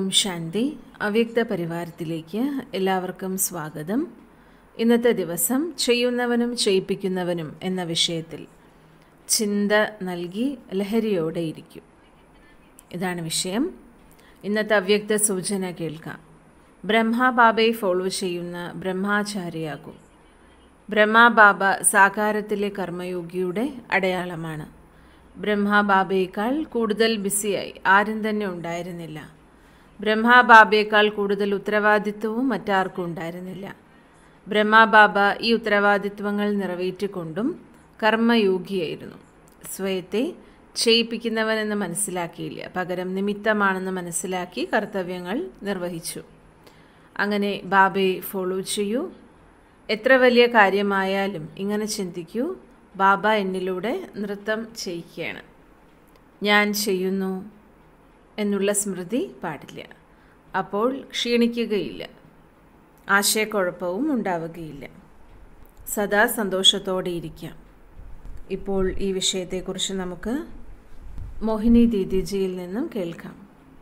ശാന്തി അവ്യക്ത പരിവാരത്തിലേക്ക് എല്ലാവർക്കും സ്വാഗതം ഇന്നത്തെ ദിവസം ചെയ്യുന്നവനും ചെയ്യിപ്പിക്കുന്നവനും എന്ന വിഷയത്തിൽ ചിന്ത നൽകി ലഹരിയോടെ ഇരിക്കും ഇതാണ് വിഷയം ഇന്നത്തെ അവ്യക്ത സൂചന കേൾക്കാം ബ്രഹ്മബാബയെ ഫോളോ ചെയ്യുന്ന ബ്രഹ്മാചാരിയാകും ബ്രഹ്മബാബ സാകാരത്തിലെ കർമ്മയോഗിയുടെ അടയാളമാണ് ബ്രഹ്മബാബയേക്കാൾ കൂടുതൽ ബിസിയായി ആരും തന്നെ ഉണ്ടായിരുന്നില്ല ബ്രഹ്മബാബയേക്കാൾ കൂടുതൽ ഉത്തരവാദിത്വവും മറ്റാർക്കും ഉണ്ടായിരുന്നില്ല ബ്രഹ്മബാബ ഈ ഉത്തരവാദിത്വങ്ങൾ നിറവേറ്റിക്കൊണ്ടും കർമ്മയോഗിയായിരുന്നു സ്വയത്തെ ചെയ്യിപ്പിക്കുന്നവനെന്ന് മനസ്സിലാക്കിയില്ല പകരം നിമിത്തമാണെന്ന് മനസ്സിലാക്കി കർത്തവ്യങ്ങൾ നിർവഹിച്ചു അങ്ങനെ ബാബയെ ഫോളോ ചെയ്യൂ എത്ര വലിയ കാര്യമായാലും ഇങ്ങനെ ചിന്തിക്കൂ ബാബ എന്നിലൂടെ നൃത്തം ചെയ്യിക്കുകയാണ് ഞാൻ ചെയ്യുന്നു എന്നുള്ള സ്മൃതി പാടില്ല അപ്പോൾ ക്ഷീണിക്കുകയില്ല ആശയക്കുഴപ്പവും ഉണ്ടാവുകയില്ല സദാ സന്തോഷത്തോടെ ഇരിക്കാം ഇപ്പോൾ ഈ വിഷയത്തെക്കുറിച്ച് നമുക്ക് മോഹിനി ദീദിജിയിൽ നിന്നും കേൾക്കാം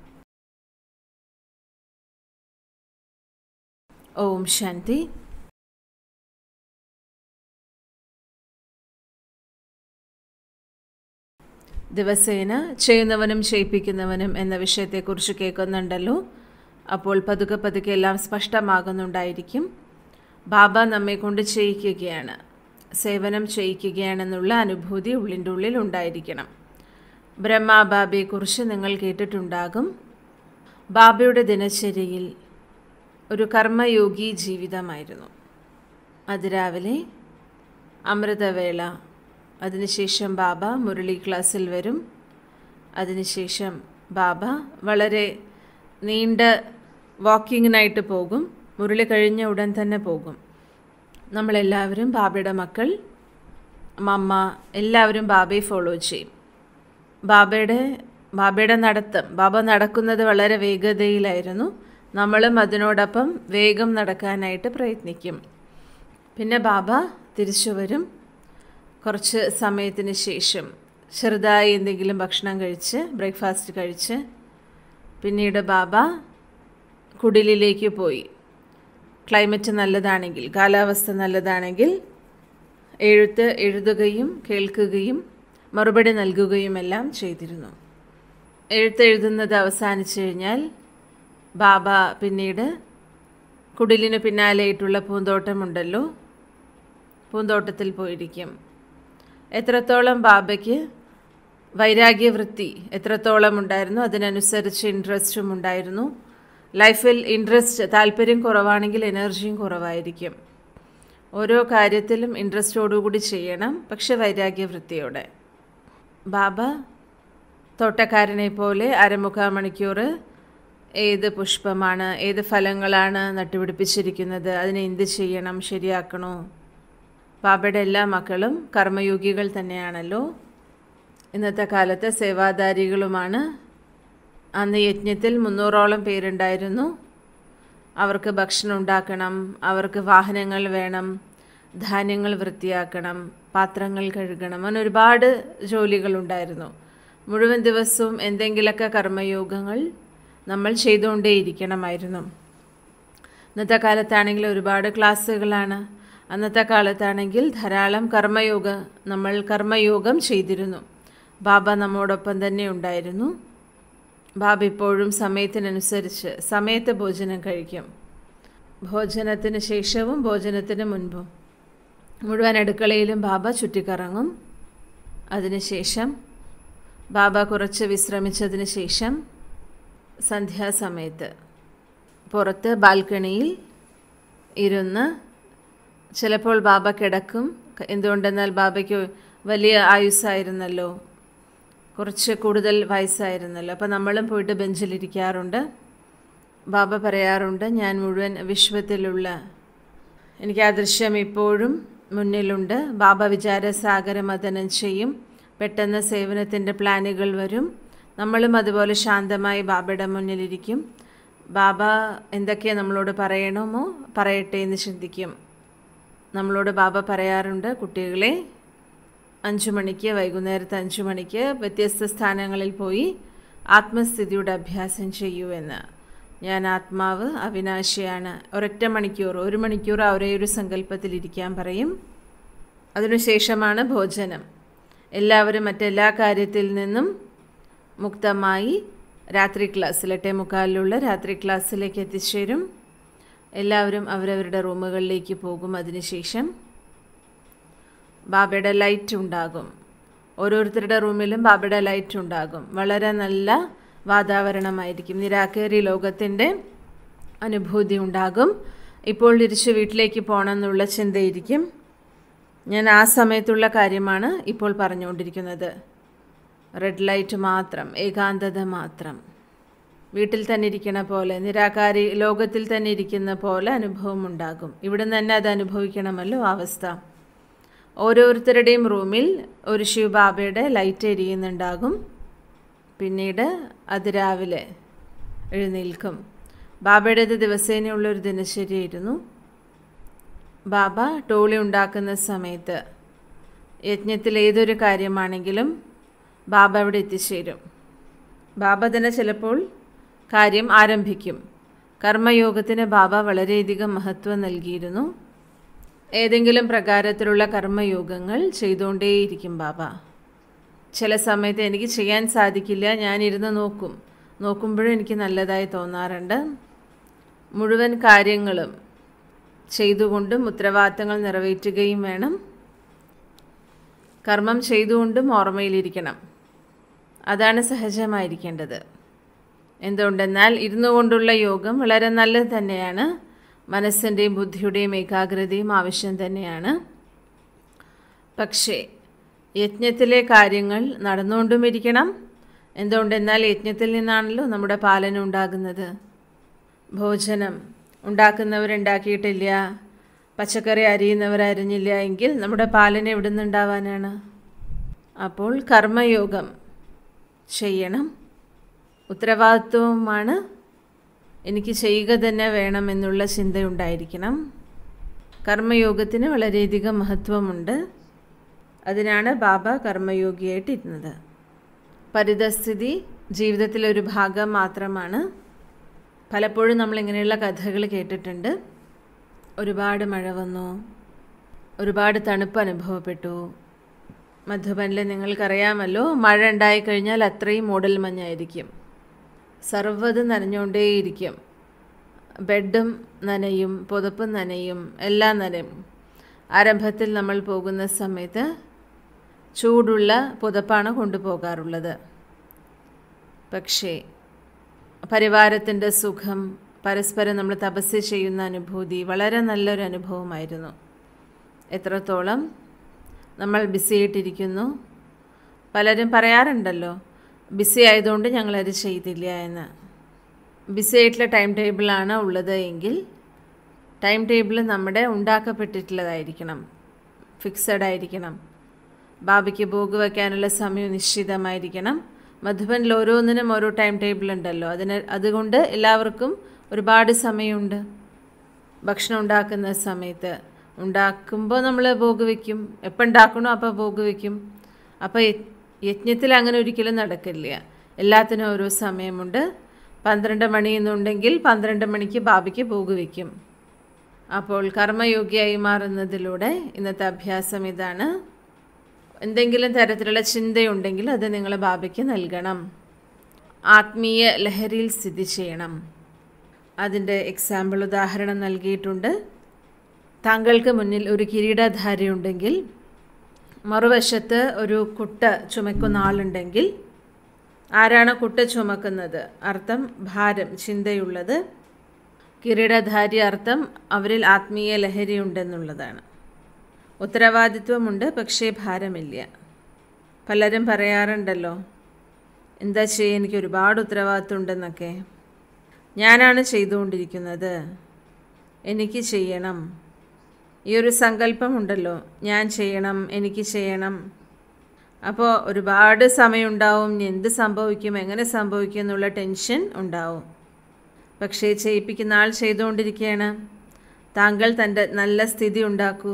ഓം ശാന്തി ദിവസേന ചെയ്യുന്നവനും ചെയ്യിപ്പിക്കുന്നവനും എന്ന വിഷയത്തെക്കുറിച്ച് കേൾക്കുന്നുണ്ടല്ലോ അപ്പോൾ പതുക്കെ പതുക്കെ എല്ലാം സ്പഷ്ടമാകുന്നുണ്ടായിരിക്കും ബാബ നമ്മെ കൊണ്ട് ചെയ്യിക്കുകയാണ് സേവനം ചെയ്യിക്കുകയാണെന്നുള്ള അനുഭൂതി ഉള്ളിൻ്റെ ഉള്ളിൽ ഉണ്ടായിരിക്കണം ബ്രഹ്മ ബാബയെക്കുറിച്ച് നിങ്ങൾ കേട്ടിട്ടുണ്ടാകും ബാബയുടെ ദിനചര്യയിൽ ഒരു കർമ്മയോഗി ജീവിതമായിരുന്നു അതിരാവിലെ അമൃതവേള അതിനുശേഷം ബാബ മുരളി ക്ലാസ്സിൽ വരും അതിനുശേഷം ബാബ വളരെ നീണ്ട വാക്കിങ്ങിനായിട്ട് പോകും മുരളി കഴിഞ്ഞ ഉടൻ തന്നെ പോകും നമ്മളെല്ലാവരും ബാബയുടെ മക്കൾ മമ്മ എല്ലാവരും ബാബയെ ഫോളോ ചെയ്യും ബാബയുടെ ബാബയുടെ നടത്തം ബാബ നടക്കുന്നത് വളരെ വേഗതയിലായിരുന്നു നമ്മളും അതിനോടൊപ്പം വേഗം നടക്കാനായിട്ട് പ്രയത്നിക്കും പിന്നെ ബാബ തിരിച്ചു വരും കുറച്ച് സമയത്തിന് ശേഷം ചെറുതായി എന്തെങ്കിലും ഭക്ഷണം കഴിച്ച് ബ്രേക്ക്ഫാസ്റ്റ് കഴിച്ച് പിന്നീട് ബാബ കുടിലിലേക്ക് പോയി ക്ലൈമറ്റ് നല്ലതാണെങ്കിൽ കാലാവസ്ഥ നല്ലതാണെങ്കിൽ എഴുത്ത് എഴുതുകയും കേൾക്കുകയും മറുപടി നൽകുകയുമെല്ലാം ചെയ്തിരുന്നു എഴുത്ത് എഴുതുന്നത് അവസാനിച്ചു കഴിഞ്ഞാൽ ബാബ പിന്നീട് കുടിലിന് പിന്നാലെയായിട്ടുള്ള പൂന്തോട്ടമുണ്ടല്ലോ പൂന്തോട്ടത്തിൽ പോയിരിക്കും എത്രത്തോളം ബാബയ്ക്ക് വൈരാഗ്യവൃത്തി എത്രത്തോളം ഉണ്ടായിരുന്നു അതിനനുസരിച്ച് ഇൻട്രസ്റ്റും ഉണ്ടായിരുന്നു ലൈഫിൽ ഇൻട്രസ്റ്റ് താല്പര്യം കുറവാണെങ്കിൽ എനർജിയും കുറവായിരിക്കും ഓരോ കാര്യത്തിലും ഇൻട്രസ്റ്റോടുകൂടി ചെയ്യണം പക്ഷെ വൈരാഗ്യവൃത്തിയോടെ ബാബ തോട്ടക്കാരനെ പോലെ അരമുക്കാൽ മണിക്കൂർ ഏത് പുഷ്പമാണ് ഏത് ഫലങ്ങളാണ് നട്ടുപിടിപ്പിച്ചിരിക്കുന്നത് അതിനെ എന്ത് ചെയ്യണം ശരിയാക്കണോ ബാബയുടെ എല്ലാ മക്കളും കർമ്മയോഗികൾ തന്നെയാണല്ലോ ഇന്നത്തെ കാലത്ത് സേവാധാരികളുമാണ് അന്ന് യജ്ഞത്തിൽ മുന്നൂറോളം പേരുണ്ടായിരുന്നു അവർക്ക് ഭക്ഷണം ഉണ്ടാക്കണം അവർക്ക് വാഹനങ്ങൾ വേണം ധാന്യങ്ങൾ വൃത്തിയാക്കണം പാത്രങ്ങൾ കഴുകണം അങ്ങനെ ഒരുപാട് ജോലികളുണ്ടായിരുന്നു മുഴുവൻ ദിവസവും എന്തെങ്കിലുമൊക്കെ കർമ്മയോഗങ്ങൾ നമ്മൾ ചെയ്തുകൊണ്ടേയിരിക്കണമായിരുന്നു ഇന്നത്തെ കാലത്താണെങ്കിൽ ഒരുപാട് ക്ലാസ്സുകളാണ് അന്നത്തെ കാലത്താണെങ്കിൽ ധാരാളം കർമ്മയോഗ നമ്മൾ കർമ്മയോഗം ചെയ്തിരുന്നു ബാബ നമ്മോടൊപ്പം തന്നെ ഉണ്ടായിരുന്നു ബാബ ഇപ്പോഴും സമയത്തിനനുസരിച്ച് സമയത്ത് ഭോജനം കഴിക്കും ഭോജനത്തിന് ശേഷവും ഭോജനത്തിന് മുൻപും മുഴുവൻ അടുക്കളയിലും ബാബ ചുറ്റിക്കറങ്ങും അതിനുശേഷം ബാബ കുറച്ച് വിശ്രമിച്ചതിന് ശേഷം സന്ധ്യാസമയത്ത് പുറത്ത് ബാൽക്കണിയിൽ ഇരുന്ന് ചിലപ്പോൾ ബാബ കിടക്കും എന്തുകൊണ്ടെന്നാൽ ബാബയ്ക്ക് വലിയ ആയുസ്സായിരുന്നല്ലോ കുറച്ച് കൂടുതൽ വയസ്സായിരുന്നല്ലോ അപ്പോൾ നമ്മളും പോയിട്ട് ബെഞ്ചിലിരിക്കാറുണ്ട് ബാബ പറയാറുണ്ട് ഞാൻ മുഴുവൻ വിശ്വത്തിലുള്ള എനിക്ക് ആ ദൃശ്യം ഇപ്പോഴും മുന്നിലുണ്ട് ബാബ വിചാരസാഗര മതനം ചെയ്യും പെട്ടെന്ന് സേവനത്തിൻ്റെ പ്ലാനുകൾ വരും നമ്മളും അതുപോലെ ശാന്തമായി ബാബയുടെ മുന്നിലിരിക്കും ബാബ എന്തൊക്കെ നമ്മളോട് പറയണമോ പറയട്ടെ എന്ന് ചിന്തിക്കും നമ്മളോട് ബാബ പറയാറുണ്ട് കുട്ടികളെ അഞ്ചു മണിക്ക് വൈകുന്നേരത്തെ അഞ്ചു മണിക്ക് വ്യത്യസ്ത സ്ഥാനങ്ങളിൽ പോയി ആത്മസ്ഥിതിയുടെ അഭ്യാസം ചെയ്യൂ എന്ന് ഞാൻ ആത്മാവ് അവിനാശിയാണ് ഒരൊറ്റ മണിക്കൂർ ഒരു മണിക്കൂർ ഒരേ ഒരു സങ്കല്പത്തിൽ ഇരിക്കാൻ പറയും അതിനുശേഷമാണ് ഭോജനം എല്ലാവരും മറ്റെല്ലാ കാര്യത്തിൽ നിന്നും മുക്തമായി രാത്രി ക്ലാസ്സിൽ എട്ടേ മുക്കാലിലുള്ള രാത്രി ക്ലാസ്സിലേക്ക് എത്തിച്ചേരും എല്ലാവരും അവരവരുടെ റൂമുകളിലേക്ക് പോകും അതിനുശേഷം ബാബയുടെ ലൈറ്റ് ഉണ്ടാകും ഓരോരുത്തരുടെ റൂമിലും ബാബയുടെ ലൈറ്റ് ഉണ്ടാകും വളരെ നല്ല വാതാവരണമായിരിക്കും നിരാകേറി ലോകത്തിൻ്റെ അനുഭൂതി ഉണ്ടാകും ഇപ്പോൾ തിരിച്ച് വീട്ടിലേക്ക് പോകണം എന്നുള്ള ചിന്തയിരിക്കും ഞാൻ ആ സമയത്തുള്ള കാര്യമാണ് ഇപ്പോൾ പറഞ്ഞുകൊണ്ടിരിക്കുന്നത് റെഡ് ലൈറ്റ് മാത്രം ഏകാന്തത മാത്രം വീട്ടിൽ തന്നെ ഇരിക്കണ പോലെ നിരാകാരി ലോകത്തിൽ തന്നെ ഇരിക്കുന്ന പോലെ അനുഭവം ഉണ്ടാകും ഇവിടെ തന്നെ അത് അനുഭവിക്കണമല്ലോ അവസ്ഥ ഓരോരുത്തരുടെയും റൂമിൽ ഒരു ശിവബാബയുടെ ലൈറ്റ് എരിയുന്നുണ്ടാകും പിന്നീട് അതിരാവിലെ എഴുന്നേൽക്കും ബാബയുടേത് ദിവസേനയുള്ള ഒരു ദിനചര്യയായിരുന്നു ബാബ ടോളി ഉണ്ടാക്കുന്ന സമയത്ത് യജ്ഞത്തിൽ ഏതൊരു കാര്യമാണെങ്കിലും ബാബ അവിടെ എത്തിച്ചേരും ബാബ തന്നെ ചിലപ്പോൾ കാര്യം ആരംഭിക്കും കർമ്മയോഗത്തിന് ബാബ വളരെയധികം മഹത്വം നൽകിയിരുന്നു ഏതെങ്കിലും പ്രകാരത്തിലുള്ള കർമ്മയോഗങ്ങൾ ചെയ്തുകൊണ്ടേയിരിക്കും ബാബ ചില സമയത്ത് എനിക്ക് ചെയ്യാൻ സാധിക്കില്ല ഞാനിരുന്ന് നോക്കും നോക്കുമ്പോഴും എനിക്ക് നല്ലതായി തോന്നാറുണ്ട് മുഴുവൻ കാര്യങ്ങളും ചെയ്തുകൊണ്ടും ഉത്തരവാദിത്തങ്ങൾ നിറവേറ്റുകയും വേണം കർമ്മം ചെയ്തുകൊണ്ടും ഓർമ്മയിലിരിക്കണം അതാണ് സഹജമായിരിക്കേണ്ടത് എന്തുകൊണ്ടെന്നാൽ ഇരുന്നു കൊണ്ടുള്ള യോഗം വളരെ നല്ലത് തന്നെയാണ് മനസ്സിൻ്റെയും ബുദ്ധിയുടെയും ഏകാഗ്രതയും ആവശ്യം തന്നെയാണ് പക്ഷേ യജ്ഞത്തിലെ കാര്യങ്ങൾ നടന്നുകൊണ്ടും ഇരിക്കണം എന്തുകൊണ്ടെന്നാൽ യജ്ഞത്തിൽ നിന്നാണല്ലോ നമ്മുടെ പാലനം ഉണ്ടാകുന്നത് ഭോജനം ഉണ്ടാക്കുന്നവരുണ്ടാക്കിയിട്ടില്ല പച്ചക്കറി അരിയുന്നവർ അരിഞ്ഞില്ല എങ്കിൽ നമ്മുടെ പാലന എവിടെ നിന്നുണ്ടാവാനാണ് അപ്പോൾ കർമ്മയോഗം ചെയ്യണം ഉത്തരവാദിത്വവുമാണ് എനിക്ക് ചെയ്യുക തന്നെ വേണമെന്നുള്ള ചിന്തയുണ്ടായിരിക്കണം കർമ്മയോഗത്തിന് വളരെയധികം മഹത്വമുണ്ട് അതിനാണ് ബാബ കർമ്മയോഗിയായിട്ടിരുന്നത് പരിതസ്ഥിതി ജീവിതത്തിലൊരു ഭാഗം മാത്രമാണ് പലപ്പോഴും നമ്മൾ ഇങ്ങനെയുള്ള കഥകൾ കേട്ടിട്ടുണ്ട് ഒരുപാട് മഴ വന്നു ഒരുപാട് തണുപ്പ് അനുഭവപ്പെട്ടു മധുബനിൽ നിങ്ങൾക്കറിയാമല്ലോ മഴ ഉണ്ടായിക്കഴിഞ്ഞാൽ അത്രയും മൂടൽ മഞ്ഞായിരിക്കും സർവ്വത് നനഞ്ഞുകൊണ്ടേയിരിക്കും ബെഡും നനയും പുതപ്പും നനയും എല്ലാം നനയും ആരംഭത്തിൽ നമ്മൾ പോകുന്ന സമയത്ത് ചൂടുള്ള പുതപ്പാണ് കൊണ്ടുപോകാറുള്ളത് പക്ഷേ പരിവാരത്തിൻ്റെ സുഖം പരസ്പരം നമ്മൾ തപസ് ചെയ്യുന്ന അനുഭൂതി വളരെ നല്ലൊരു അനുഭവമായിരുന്നു എത്രത്തോളം നമ്മൾ ബിസി ആയിട്ടിരിക്കുന്നു പലരും പറയാറുണ്ടല്ലോ ബിസി ആയതുകൊണ്ട് ഞങ്ങളത് ചെയ്തില്ല എന്ന് ബിസി ആയിട്ടുള്ള ടൈം ടേബിളാണ് ഉള്ളത് എങ്കിൽ ടൈം ടേബിൾ നമ്മുടെ ഉണ്ടാക്കപ്പെട്ടിട്ടുള്ളതായിരിക്കണം ഫിക്സഡ് ആയിരിക്കണം ബാബയ്ക്ക് ഭോഗ് വയ്ക്കാനുള്ള സമയം നിശ്ചിതമായിരിക്കണം മധുബനിൽ ഓരോന്നിനും ഓരോ ടൈം ടേബിൾ ഉണ്ടല്ലോ അതിന് അതുകൊണ്ട് എല്ലാവർക്കും ഒരുപാട് സമയമുണ്ട് ഭക്ഷണം ഉണ്ടാക്കുന്ന സമയത്ത് ഉണ്ടാക്കുമ്പോൾ നമ്മൾ ഭോഗ് വയ്ക്കും എപ്പോൾ ഉണ്ടാക്കണോ അപ്പോൾ ഭോഗ് വയ്ക്കും അപ്പോൾ യജ്ഞത്തിൽ അങ്ങനെ ഒരിക്കലും നടക്കില്ല എല്ലാത്തിനും ഓരോ സമയമുണ്ട് പന്ത്രണ്ട് മണി എന്നുണ്ടെങ്കിൽ പന്ത്രണ്ട് മണിക്ക് ബാബയ്ക്ക് ഭോഗ് വയ്ക്കും അപ്പോൾ കർമ്മയോഗ്യയായി മാറുന്നതിലൂടെ ഇന്നത്തെ അഭ്യാസം ഇതാണ് എന്തെങ്കിലും തരത്തിലുള്ള ചിന്തയുണ്ടെങ്കിൽ അത് നിങ്ങൾ ബാബയ്ക്ക് നൽകണം ആത്മീയ ലഹരിയിൽ സ്ഥിതി ചെയ്യണം അതിൻ്റെ എക്സാമ്പിൾ ഉദാഹരണം നൽകിയിട്ടുണ്ട് താങ്കൾക്ക് മുന്നിൽ ഒരു കിരീടധാരിയുണ്ടെങ്കിൽ മറുവശത്ത് ഒരു കുട്ട ചുമക്കുന്ന ആളുണ്ടെങ്കിൽ ആരാണ് കുട്ട ചുമക്കുന്നത് അർത്ഥം ഭാരം ചിന്തയുള്ളത് കിരീടധാരി അർത്ഥം അവരിൽ ആത്മീയ ലഹരി ഉണ്ടെന്നുള്ളതാണ് ഉത്തരവാദിത്വമുണ്ട് പക്ഷേ ഭാരമില്ല പലരും പറയാറുണ്ടല്ലോ എന്താ ചെയ്യുക എനിക്ക് ഒരുപാട് ഉത്തരവാദിത്വം ഉണ്ടെന്നൊക്കെ ഞാനാണ് ചെയ്തുകൊണ്ടിരിക്കുന്നത് എനിക്ക് ചെയ്യണം ഈ ഒരു സങ്കല്പമുണ്ടല്ലോ ഞാൻ ചെയ്യണം എനിക്ക് ചെയ്യണം അപ്പോൾ ഒരുപാട് സമയമുണ്ടാവും എന്ത് സംഭവിക്കും എങ്ങനെ സംഭവിക്കും എന്നുള്ള ടെൻഷൻ ഉണ്ടാവും പക്ഷേ ചെയ്യിപ്പിക്കുന്ന ആൾ ചെയ്തുകൊണ്ടിരിക്കുകയാണ് താങ്കൾ തൻ്റെ നല്ല സ്ഥിതി ഉണ്ടാക്കൂ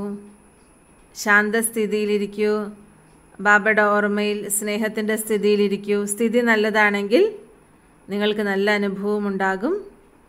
ശാന്തസ്ഥിതിയിലിരിക്കൂ ബാബയുടെ ഓർമ്മയിൽ സ്നേഹത്തിൻ്റെ സ്ഥിതിയിലിരിക്കൂ സ്ഥിതി നല്ലതാണെങ്കിൽ നിങ്ങൾക്ക് നല്ല അനുഭവം ഉണ്ടാകും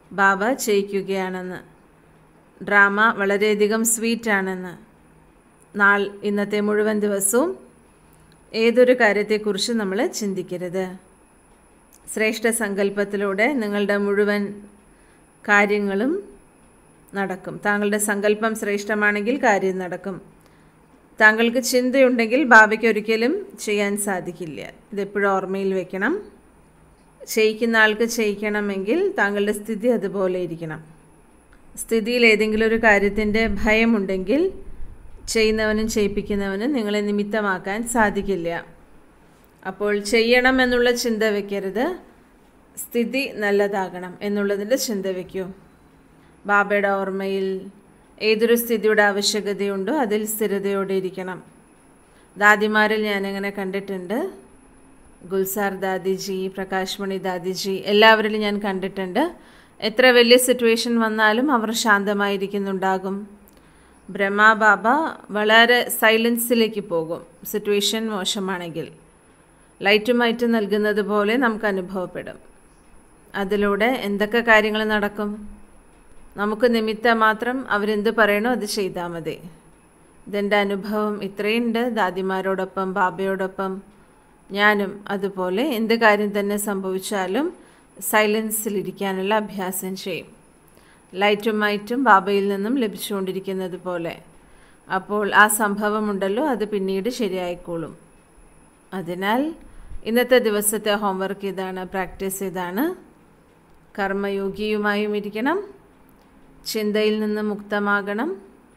ബാബ ചെയ്യിക്കുകയാണെന്ന് ഡ്രാമ വളരെയധികം സ്വീറ്റാണെന്ന് നാൾ ഇന്നത്തെ മുഴുവൻ ദിവസവും ഏതൊരു കാര്യത്തെക്കുറിച്ച് നമ്മൾ ചിന്തിക്കരുത് ശ്രേഷ്ഠ സങ്കല്പത്തിലൂടെ നിങ്ങളുടെ മുഴുവൻ കാര്യങ്ങളും നടക്കും താങ്കളുടെ സങ്കല്പം ശ്രേഷ്ഠമാണെങ്കിൽ കാര്യം നടക്കും താങ്കൾക്ക് ചിന്തയുണ്ടെങ്കിൽ ബാബയ്ക്ക് ഒരിക്കലും ചെയ്യാൻ സാധിക്കില്ല ഇതെപ്പോഴും ഓർമ്മയിൽ വെക്കണം ചെയ്യിക്കുന്ന ആൾക്ക് ചെയ്യിക്കണമെങ്കിൽ താങ്കളുടെ സ്ഥിതി അതുപോലെ ഇരിക്കണം സ്ഥിതിയിൽ ഏതെങ്കിലും ഒരു കാര്യത്തിൻ്റെ ഭയമുണ്ടെങ്കിൽ ചെയ്യുന്നവനും ചെയ്യിപ്പിക്കുന്നവനും നിങ്ങളെ നിമിത്തമാക്കാൻ സാധിക്കില്ല അപ്പോൾ ചെയ്യണം എന്നുള്ള ചിന്ത വയ്ക്കരുത് സ്ഥിതി നല്ലതാകണം എന്നുള്ളതിൻ്റെ ചിന്ത വയ്ക്കൂ ബാബയുടെ ഓർമ്മയിൽ ഏതൊരു സ്ഥിതിയുടെ ആവശ്യകതയുണ്ടോ അതിൽ സ്ഥിരതയോടെ ഇരിക്കണം ദാദിമാരിൽ ഞാനങ്ങനെ കണ്ടിട്ടുണ്ട് ഗുൽസാർ ദാദിജി പ്രകാശ് മണി ദാദിജി എല്ലാവരിലും ഞാൻ കണ്ടിട്ടുണ്ട് എത്ര വലിയ സിറ്റുവേഷൻ വന്നാലും അവർ ശാന്തമായിരിക്കുന്നുണ്ടാകും ബ്രഹ്മ ബാബ വളരെ സൈലൻസിലേക്ക് പോകും സിറ്റുവേഷൻ മോശമാണെങ്കിൽ ലൈറ്റും മൈറ്റും നൽകുന്നത് പോലെ നമുക്ക് അനുഭവപ്പെടും അതിലൂടെ എന്തൊക്കെ കാര്യങ്ങൾ നടക്കും നമുക്ക് നിമിത്തം മാത്രം അവരെന്ത് പറയണോ അത് ചെയ്താൽ മതി ഇതെൻ്റെ അനുഭവം ഇത്രയുണ്ട് ദാദിമാരോടൊപ്പം ബാബയോടൊപ്പം ഞാനും അതുപോലെ എന്ത് കാര്യം തന്നെ സംഭവിച്ചാലും സൈലൻസിലിരിക്കാനുള്ള അഭ്യാസം ചെയ്യും ലൈറ്റും മൈറ്റും ബാബയിൽ നിന്നും ലഭിച്ചുകൊണ്ടിരിക്കുന്നത് പോലെ അപ്പോൾ ആ സംഭവമുണ്ടല്ലോ അത് പിന്നീട് ശരിയായിക്കോളും അതിനാൽ ഇന്നത്തെ ദിവസത്തെ ഹോംവർക്ക് ഇതാണ് പ്രാക്ടീസ് ഇതാണ് കർമ്മയോഗിയുമായും ഇരിക്കണം ചിന്തയിൽ നിന്ന് മുക്തമാകണം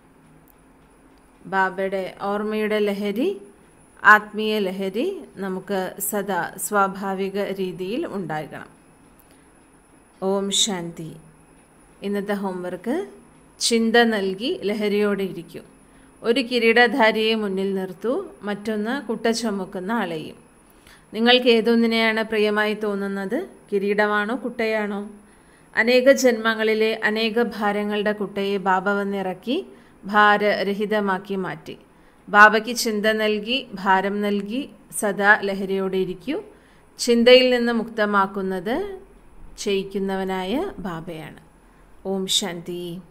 ബാബയുടെ ഓർമ്മയുടെ ലഹരി ആത്മീയ ലഹരി നമുക്ക് സദാ സ്വാഭാവിക രീതിയിൽ ഉണ്ടാകണം ഓം ശാന്തി ഇന്നത്തെ ഹോംവർക്ക് ചിന്ത നൽകി ലഹരിയോടെ ഇരിക്കൂ ഒരു കിരീടധാരിയെ മുന്നിൽ നിർത്തൂ മറ്റൊന്ന് കുട്ട ചുമക്കുന്ന ആളെയും നിങ്ങൾക്ക് ഏതൊന്നിനെയാണ് പ്രിയമായി തോന്നുന്നത് കിരീടമാണോ കുട്ടയാണോ അനേക ജന്മങ്ങളിലെ അനേക ഭാരങ്ങളുടെ കുട്ടയെ ബാബ വന്നിറക്കി ഭാരരഹിതമാക്കി മാറ്റി ബാബയ്ക്ക് ചിന്ത നൽകി ഭാരം നൽകി സദാ ലഹരിയോടെ ഇരിക്കൂ ചിന്തയിൽ നിന്ന് മുക്തമാക്കുന്നത് ചെയ്യിക്കുന്നവനായ ബാബയാണ് ഓം ശാന്തി